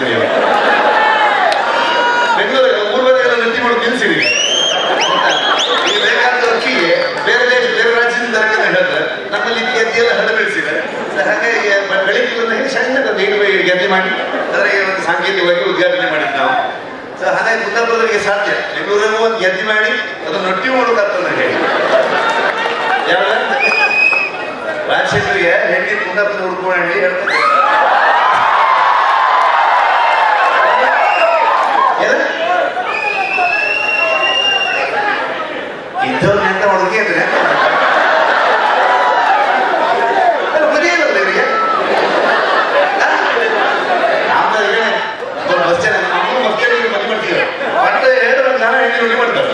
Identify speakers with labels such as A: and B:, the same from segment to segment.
A: ನಿಲ್ಸಿದ್ರಿ ನೀವು ಬೆಂಗಳೂರಲ್ಲಿ ಊರ್ವರೆಗೆಲ್ಲ ನೃತ್ಯ ಮಾಡೋದು ನಿಲ್ಸಿರಿ ಈಗ ಬೇಕಾದ ಅಕ್ಕಿಗೆ ಬೇರೆ ದೇಶ ಬೇರೆ ರಾಜ್ಯದಿಂದ ತರಕಾರಿ ಹೇಳಿದ್ರೆ ನಮ್ಮಲ್ಲಿ ಇದು ಗೆದ್ದೆ ಎಲ್ಲ ಹಡ ಬೆಳೆಸಿದ್ದಾರೆ ಹಾಗಾಗಿ ಬ- ಬೆಳಿಗ್ಗೆ ಒಂದು ಹೇಗೆ ಸಣ್ಣದೊಂದು ಇಡುವೆ ಗೆದ್ದೆ ಮಾಡಿ ಅದರಿಗೆ ಒಂದು ಸಾಂಕೇತಿಕವಾಗಿ ಉದ್ಘಾಟನೆ ಮಾಡಿದ್ದು ನಾವು ಸೊ ಹಾಗಾಗಿ ಕುಂದಾಪುರದವರಿಗೆ ಸಾಧ್ಯ ಬೆಂಗಳೂರಿಗೂ ಒಂದು ಗೆದ್ದೆ ಮಾಡಿ ಅದನ್ನು ನೊಟ್ಟಿ ಮಾಡೋಕ್ಕಾಗ್ತದೆ ಹೇಳಿ ಯಾವ ರಾಜಶೇಖರಿಗೆ ಹೆಂಡಿ ಕುಂದಾಪುರ ಹುಡ್ಕೊಂಡು ಹೇಳಿ ಹೇಳ್ತಾರೆ ಏನು? ಇದ್ದವ್ರನ್ನ ಎಂತ ಹುಡುಗಿ ಅಂದ್ರೆ ಮದುವೆ ಇಲ್ಲಲ್ಲ ಇವರಿಗೆ ನಮ್ದು ಬಸ್ ಸ್ಟ್ಯಾಂಡ್ ನಮ್ಮ ಬಸ್ ಸ್ಟ್ಯಾಂಡ್ ಮದುವೆ ಮಾಡ್ತೀವಿ ಬಟ್ ಹೇಳಿದ್ರೆ ನಾನು ಹೆಣ್ಣು ನುಡಿ ಮಾಡ್ತಾರೆ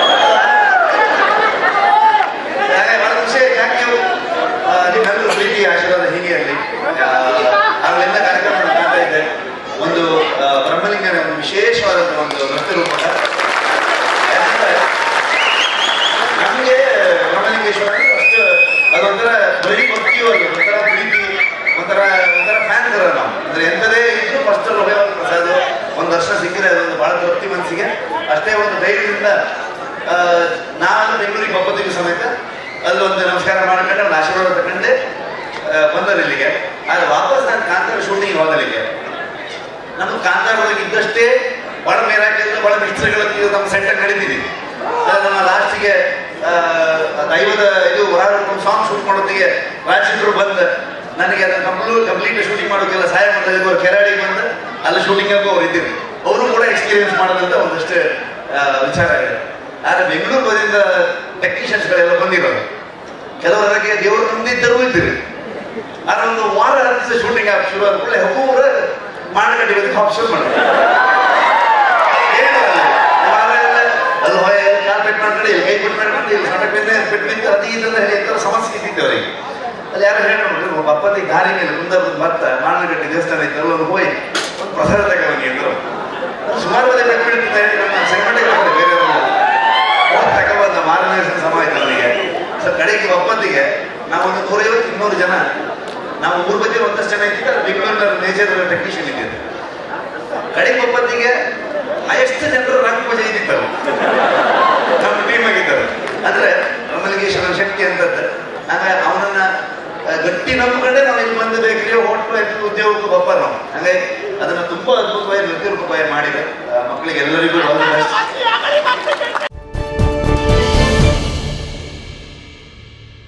A: ಹಾಗಾಗಿ ಬಹಳ ಖುಷಿ ಆಯ್ತು ಯಾಕೆ ನೀವು ಆ, ನಿಮ್ಮೆಲ್ಲರೂ ಪ್ರೀತಿ ಆಶೀರ್ವಾದ ಹೀಗೆ ಇರಲಿ ಅವೆಲ್ಲ ಕಾರ್ಯಕ್ರಮ ಕಾಣ್ತಾ ಇದ್ದೆ ಒಂದು ಆ, ಬ್ರಹ್ಮಲಿಂಗನ ಒಂದು ವಿಶೇಷವಾದಂಥ ಒಂದು ನೃತ್ಯ ರೂಪಕ ಯಾಕಂದ್ರೆ ನಮಗೆ ಬ್ರಹ್ಮಲಿಂಗೇಶ್ವರ ಅಂದ್ರೆ ಅಷ್ಟು ಅದೊಂಥರ ಬರೀ ಭಕ್ತಿಯೂ ಅಲ್ಲ ಒಂಥರ ಪ್ರೀತಿ ಒಂಥರ ಒಂಥರ ಫ್ಯಾನ್ ತರ ನಾವು ಅಂದ್ರೆ ಎಂಥದೇ ಇದ್ರು ಫಸ್ಟ್ ಲೋಕವಾದ ಪ್ರಸಾದ ಒಂದು ವರ್ಷ ಸಿಕ್ಕಿದ್ರೆ ಅದೊಂದು ಬಹಳ ತೃಪ್ತಿ ಮನಸ್ಸಿಗೆ ಅಷ್ಟೇ ಒಂದು ಧೈರ್ಯದಿಂದ ಆ, ನಾನು ಬೆಂಗಳೂರಿಗೆ ಒಪ್ಪತ್ತಿಗೆ ಸಮೇತ ಅಲ್ಲೊಂದು ನಮಸ್ಕಾರ ಮಾಡ್ಕೊಂಡು ಒಂದು ಆಶೀರ್ವಾದ ತಗೊಂಡೆ ಆ, ಬಂದರು ಇಲ್ಲಿಗೆ ಆದ್ರೆ ವಾಪಸ್ ನಾನು ಕಾಂತಾರ ಶೂಟಿಂಗ್ ಹೋದಲ್ಲಿಗೆ ನಮ್ಗೆ ಕಾಂತಾರದಲ್ಲಿ ಇದ್ದಷ್ಟೇ ಬಹಳ ಮೇರಾಕಿದ್ರು ಬಹಳ ಮಿಸ್ಟ್ರಿಗಳು ನಮ್ಮ ಸೆಂಟರ್ ನಡೀತಿದ್ವಿ ಅದು ನಮ್ಮ ಲಾಸ್ಟಿಗೆ ಐವದ ಇದು ವಾರ ಒಂದು ಸಾಂಗ್ ಶೂಟ್ ಮಾಡೋದಿಗೆ ರಾಜಚಂದ್ರು ಬಂದು ನನಗೆ ಅದನ್ನ ಕಂಪ್ಲೀಟ್ ಕಂಪ್ಲೀಟ್ ಶೂಟಿಂಗ್ ಮಾಡೋಕ್ಕೆಲ್ಲ ಸಹಾಯ ಮಾಡಿದ್ರು ಕೆರಾಡಿಗೆ ಬಂದು ಅಲ್ಲಿ ಶೂಟಿಂಗ್ ಆಗೋ ಅವ್ರು ಇದ್ದೀರಿ ಅವರು ಕೂಡ ಎಕ್ಸ್ಪೀರಿಯನ್ಸ್ ಮಾಡೋದಂತ ಒಂದಷ್ಟು ಆ, ವಿಚಾರ ಇದೆ ಆದ್ರೆ ಬೆಂಗಳೂರು ಬದಿಂದ ಟೆಕ್ನಿಷಿಯನ್ಸ್ಗಳೆಲ್ಲ ಬಂದಿರೋದು ಕೆಲವರು ಅದಕ್ಕೆ ದೇವರು ನಂಬಿದ್ದರೂ ಇದ್ದೀರಿ ಆದ್ರೆ ಒಂದು ವಾರ ಹತ್ತು ದಿವಸ ಶೂಟಿಂಗ್ ಆಗಿ ಶುರು ಆದ ಕೂಡಲೇ ಹಬ್ಬೂರ ಮಾಡಗಟ್ಟಿ ಬಂದು ಹಾಪ್ ಶುರು ಮಾಡಿದ್ರು ಏನು ಅಲ್ಲಿ? ವಾರ ಎಲ್ಲ ಅಲ್ಲಿ ಹೊಯ ಕಾಲ್ ಪೆಟ್ ಮಾಡ್ಕೊಂಡು ಇಲ್ಲಿ ಕೈ ಪೆಟ್ ಮಾಡ್ಕೊಂಡು ಇಲ್ಲಿ ಸೊಂಟ ಬೆನ್ನೆ ಪೆಟ್ ಬಿದ್ದು ಅದು ಇದೆಲ್ಲ ಹೇಳಿ ಎಂತ ಸಮಸ್ಯೆ ಇದ್ದಿತ್ತು ಅವರಿಗೆ ಅಲ್ಲಿ ಯಾರು ಹೇಳ್ಕೊಂಡ್ರು ಒಬ್ಬ ಅಪ್ಪತ್ತಿ ದಾರಿ ಮೇಲೆ ಮುಂದೆ ಬಂದು ಬರ್ತಾ ಮಾಡಗಟ್ಟಿ ದೇವಸ್ಥಾನ ಇತ್ತು ಅಲ್ಲೊಂದು ಹೋಗಿ ಒಂದು ಪ್ರಸಾದ ತಗೊಂಡು ಅಂದ್ರು ಸುಮಾರು ಮಂದಿ ಪೆಟ್ ಬೀಳ್ತಿದ್ದ ಹೇಳಿ ನಮ್ಮ ಸೆಕೆಂಡಿಗೆ ಬೇರೆ ಹೋಗಿ ತಗೊಬಂದ ಮಾರನೇ ದಿವಸ ಸಮ ಆಯ್ತು ಅವನಿಗೆ ಸೊ ಕಡೆಗೆ ಒಪ್ಪತ್ತಿಗೆ ನಾವೊಂದು ನೂರೈವತ್ತು ಇನ್ನೂರು ಜನ ನಾವು ಊರ್ ಬಗ್ಗೆ ಒಂದಷ್ಟು ಜನ ಇದ್ದಿದ್ದು ಬೆಂಗಳೂರಿನ ನೇಚರ್ ಟೆಕ್ನಿಷಿಯನ್ ಇದ್ದಿದ್ದು ಕಡೆಗೆ ಒಪ್ಪತ್ತಿಗೆ ಎಷ್ಟು ಜನರು ರಂಗ ಪೂಜೆ ಇದ್ದಿತ್ತರು ನಮ್ಮ ಟೀಮ್ ಆಗಿದ್ದರು ಅಂದ್ರೆ ರಮಲಿಂಗೇಶ್ವರ ಶಕ್ತಿ ಅಂತದ್ದು ಹಾಗಾಗಿ ಅವನನ್ನ ಆ, ಗಟ್ಟಿ ನಂಬ್ಕೊಂಡೆ ನಾವು ಇಲ್ಲಿ ಬಂದು ಬೇಕರಿ ಹೋಟ್ಲು ಆಯ್ತು ಉದ್ಯೋಗಕ್ಕೆ ಬಪ್ಪ ನಾವು ಹಾಗಾಗಿ ಅದನ್ನ ತುಂಬಾ ಅದ್ಭುತವಾಗಿ ನೃತ್ಯ ರೂಪವಾಗಿ ಮಾಡಿದೆ ಆ, ಮಕ್ಕಳಿಗೆ ಎಲ್ಲರಿಗೂ ಆಲ್ ದಿ ಬೆಸ್ಟ್